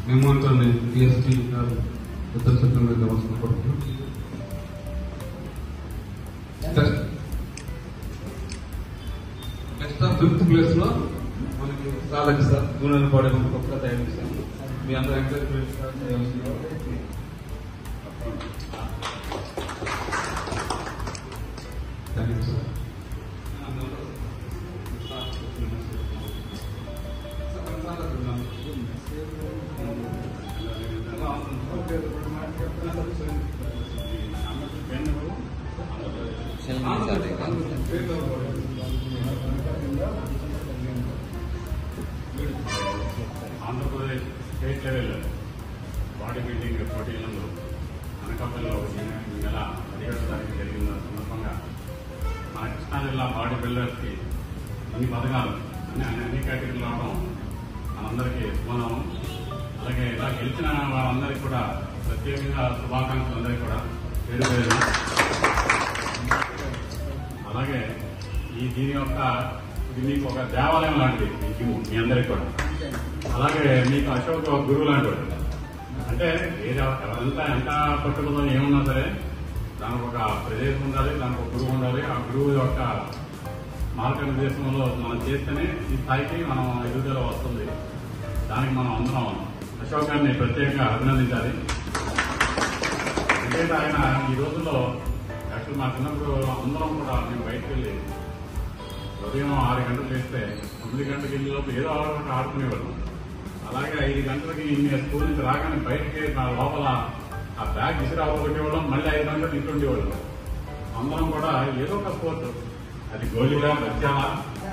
మేమంతా టీఎస్టీ గారు ఉత్తర చట్టం మీద అవసరం పడుతున్నాం నెక్స్ట్ ఫిఫ్త్ ప్లేస్ లో మనకి సాలకి సార్ నూనె పాడే మనకు ఒక్క తయారు చేశాం మీ అందరూ encourage thank you sir Andhra Pradesh state level body building పోటీలను అనకాపల్లిలో ఈ నెల పదిహేడవ తారీఖు జరిగిన సందర్భంగా మన కృష్ణా జిల్లా బాడీ బిల్డర్స్కి అన్ని పథకాలు అన్ని అన్ని అన్ని కేటగిరీలు రావడం మనందరికీ శుభనం అలాగే ఇలా గెలిచిన వారందరికీ కూడా ప్రత్యేకంగా శుభాకాంక్షలు అందరికీ కూడా పేరు పేరున అలాగే ఈ దీని యొక్క ఇది మీకు ఒక దేవాలయం లాంటిది ఈ జిమ్ మీ అందరికీ కూడా అలాగే మీకు అశోక్ ఒక గురువు లాంటి వాడు. అంటే ఏది ఎవరంతా ఎంత పట్టుకుందో ఏమున్నా సరే దానికి ఒక ప్రదేశం ఉండాలి దానికి ఒక గురువు ఉండాలి ఆ గురువు యొక్క మార్గనిర్దేశంలో మనం చేస్తేనే ఈ స్థాయికి మనం ఎదుగుదల వస్తుంది దానికి మనం అందరం అశోక్ గారిని ప్రత్యేకంగా అభినందించాలి ఎందుకంటే ఆయన ఈ రోజుల్లో యాక్చువల్ మా చిన్నప్పుడు అందరం కూడా మేము బయటకు వెళ్ళి ఉదయం ఆరు గంటలకు లేస్తే తొమ్మిది గంటలకు వెళ్ళి లోపు ఏదో ఆడుకుంటూ ఆడుకునేవాళ్ళం అలాగే ఐదు గంటలకి నేను స్కూల్ నుంచి రాగానే బయటకి నా లోపల ఆ బ్యాగ్ విసిరి కొట్టేవాళ్ళం మళ్ళీ ఐదు గంటలకు ఇంటి ఉండేవాళ్ళం అందరం కూడా ఏదో ఒక స్పోర్ట్ అది గోళీగా బచ్చాలా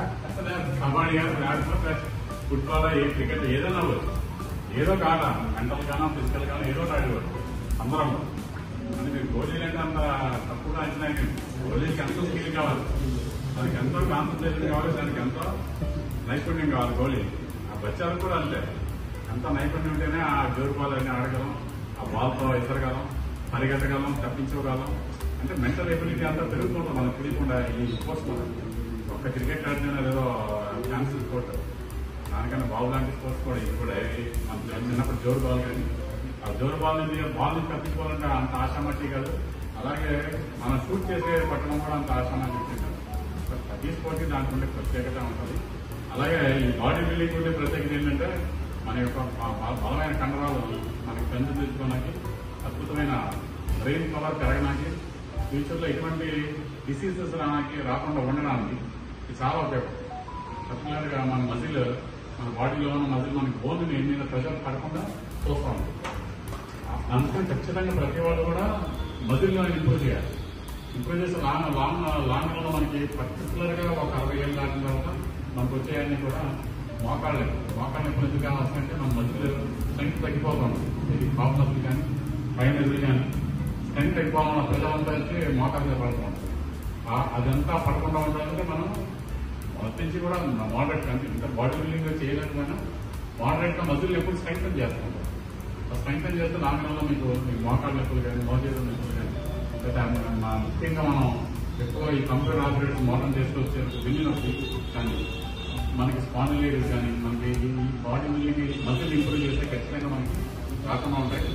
కబడ్డీ బ్యాట్ ఫుట్బాల్ ఏ క్రికెట్ ఏదైనా అవ్వచ్చు. ఏదో ఒక ఆట మెంటల్ గానో ఫిజికల్ గానో ఏదో ఒకటి ఆడేవాడు అందరం అంటే మీరు గోళీలు అంటే అంత తప్పుగా అంచనా వేయకండి. గోళీకి ఎంతో స్కిల్ కావాలి దానికి ఎంతో కాన్సన్ట్రేషన్ కావాలి దానికి ఎంతో నైపుణ్యం కావాలి గోళీ ఆ బచ్చాలకు కూడా అంతే ఎంత నైపుణ్యం ఉంటేనే ఆ జోరు బాల్ అని ఆడగలం ఆ బాల్తో ఎసరగలం పరిగెత్తగలం తప్పించుకోగలం అంటే మెంటల్ ఎబిలిటీ అంతా పెరుగుతుంటుంది మనకు తెలియకుండా ఈ స్పోర్ట్స్ మనం ఒక్క క్రికెట్ ఆడితేనే ఏదో ఛాన్స్ స్పోర్ట్ దానికన్నా బాల్ లాంటి స్పోర్ట్స్ కూడా ఇది కూడా ఏ- మన చిన్నప్పుడు జోరు బాల్ కానీ ఆ జోరు బాల్ నుంచి బాల్ నుంచి తప్పించుకోవాలంటే అంత ఆశామట్టి కాదు అలాగే మనం షూట్ చేసే పట్టణం కూడా అంత ఆశామట్టి కాదు బట్ ప్రతి స్పోర్ట్ దానికి ఉండే ప్రత్యేకత ఉంటుంది అలాగే ఈ బాడీ బిల్డింగ్ ఉండే ప్రత్యేకత ఏంటంటే మన యొక్క బ- బ- బలమైన కండరాలు మనకి పెంచుకోవడానికి అద్భుతమైన బ్రెయిన్ పవర్ పెరగడానికి ఫ్యూచర్ లో ఎటువంటి డిసీజెస్ రానికి రాకుండా ఉండడానికి ఇది చాలా ఉపయోగం పర్టికులర్ గా మన మజిల్ మన బాడీలో ఉన్న మజిల్ మనకి బోన్ మీద ప్రెషర్ పడకుండా చూస్తూ ఉంటుంది అందుకని ఖచ్చితంగా ప్రతి వాళ్ళు కూడా మజిల్లో ఇంప్రూవ్ చేయాలి ఇంప్రూవ్ చేసి లాంగ్ లాంగ్ లాంగ్ రన్ లో మనకి పర్టికులర్ గా ఒక అరవై ఏళ్ళు దాటిన తర్వాత మనకు వచ్చేయన్నీ కూడా మోకాళ్ళు మోకాళ్ళ నొప్పులు ఎందుకు కావాల్సిందంటే మన మజిల్ స్ట్రెంగ్త్ తగ్గిపోతాం ఇది కాపు మజిల్ కానీ పైన మజిల్ కానీ స్ట్రెంగ్త్ తగ్గిపోవడం ప్రజలంతా వచ్చి మోకాళ్ళ మీద పడుతున్నాం ఆ- అదంతా పడకుండా ఉండాలంటే మనం మొదటి నుంచి కూడా మోడరేట్ అంటే ఇంత బాడీ బిల్డింగ్ చేయలేకపోయినా మోడరేట్ గా మజిల్ ఎప్పుడు స్ట్రెంగ్తన్ చేస్తాం స్ట్రెంగ్తన్ చేస్తే లాంగ్ రన్ లో మీకు మీ మోకాళ్ళ నొప్పులు కానీ మోచేతుల నొప్పులు కానీ లేదా మన- మన ముఖ్యంగా మనం ఎక్కువ ఈ కంప్యూటర్ ఆపరేటర్ మోడర్న్ చేస్తూ వచ్చే వెన్ను నొప్పి కానీ మనకి స్పాండిలైటిస్ కానీ మనకి ఈ బాడీ బిల్డింగ్ మజిల్ ఇంప్రూవ్ చేస్తే ఖచ్చితంగా మనకి రాకుండా ఉంటాయి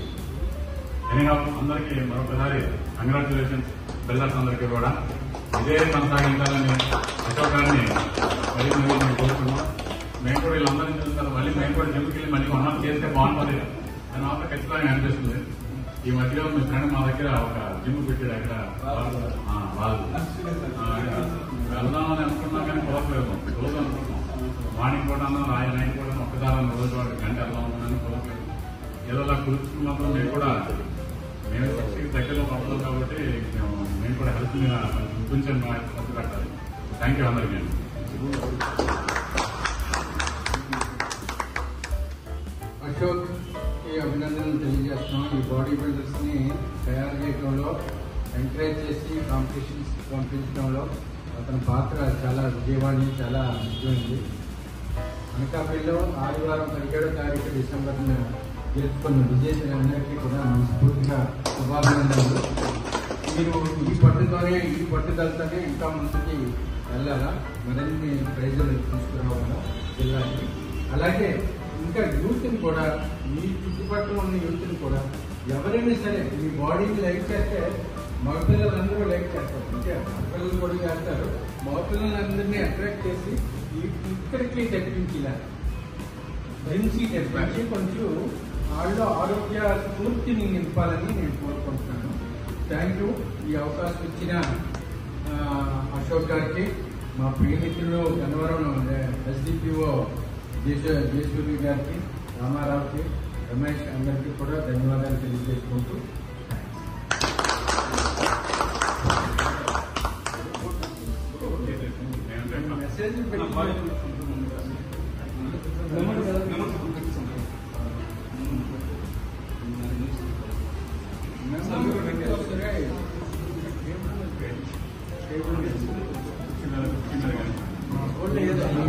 ఎనీహౌ అందరికీ మరొకసారి కంగ్రాచులేషన్స్ బిల్డర్స్ అందరికీ కూడా ఇదే కొనసాగించాలని అశోక్ గారిని మళ్ళీ మళ్ళీ మేము కోరుకున్నాం మేము కూడా వీళ్ళందరినీ చూస్తారు మళ్ళీ మేము కూడా జిమ్కి వెళ్ళి మళ్ళీ మనం చేస్తే బాగుంటుంది అని మాత్రం ఖచ్చితంగా అనిపిస్తుంది ఈ మధ్యలో మీ ఫ్రెండ్ మా దగ్గర ఒక జిమ్ పెట్టాడు అక్కడ ఆ, వాళ్ళు ఆ, వెళ్దామని అనుకున్నాం కానీ కుదరలేదు రోజు అనుకున్నాం మార్నింగ్ కూడా అన్నా రాయ నైట్ కూడా ఒక్కసారి రోజు వాడికి గంట వెళ్దాం అని కుదరలేదు ఏదో అలా కుదుర్చుకున్నప్పుడు మేము కూడా మేము శక్తికి దగ్గరలో పడతాం కాబట్టి మేము మేము కూడా హెల్త్ మీద కొంచెం ఖర్చు పెట్టాలి థ్యాంక్ యూ అందరికీ అశోక్ కి అభినందనలు తెలియజేస్తున్నాం ఈ బాడీ బిల్డర్స్ ని తయారు చేయడంలో ఎంకరేజ్ చేసి కాంపిటీషన్స్ పంపించడంలో అతని పాత్ర చాలా విజయవాణి చాలా ముఖ్యమైనది అనకాపల్లిలో ఆదివారం పదిహేడో తారీఖు డిసెంబర్న గెలుచుకున్న విజేతలందరికీ కూడా మనస్ఫూర్తిగా శుభాభినందనలు మీరు ఈ పట్టుతోనే ఈ పట్టుదలతోనే ఇంకా ముందుకి వెళ్ళాలా మరిన్ని ప్రైజులు తీసుకురావాలా జిల్లాకి అలాగే ఇంకా యూత్ని కూడా మీ చుట్టుపక్కల ఉన్న యూత్ని కూడా ఎవరైనా సరే మీ బాడీని లైక్ చేస్తే మగపిల్లలందరూ లైక్ చేస్తారు అంటే మగపిల్లలు కూడా చేస్తారు మగపిల్లలందరినీ అట్రాక్ట్ చేసి ఈ- ఇక్కడికి తెప్పించిలా డ్రింక్స్ తెప్పించి కొంచెం వాళ్ళు ఆరోగ్య స్ఫూర్తిని నింపాలని నేను కోరుకుంటున్నాను థ్యాంక్ యూ ఈ అవకాశం ఇచ్చిన ఆ, అశోక్ గారికి మా ప్రియమిత్రులు గన్నవరం ఎస్డిపిఓ జేస జేసూరి గారికి రామారావుకి రమేష్ అందరికీ కూడా ధన్యవాదాలు తెలియజేసుకుంటూ నేను మెసేజ్ చిన్నది చిన్నది కానీ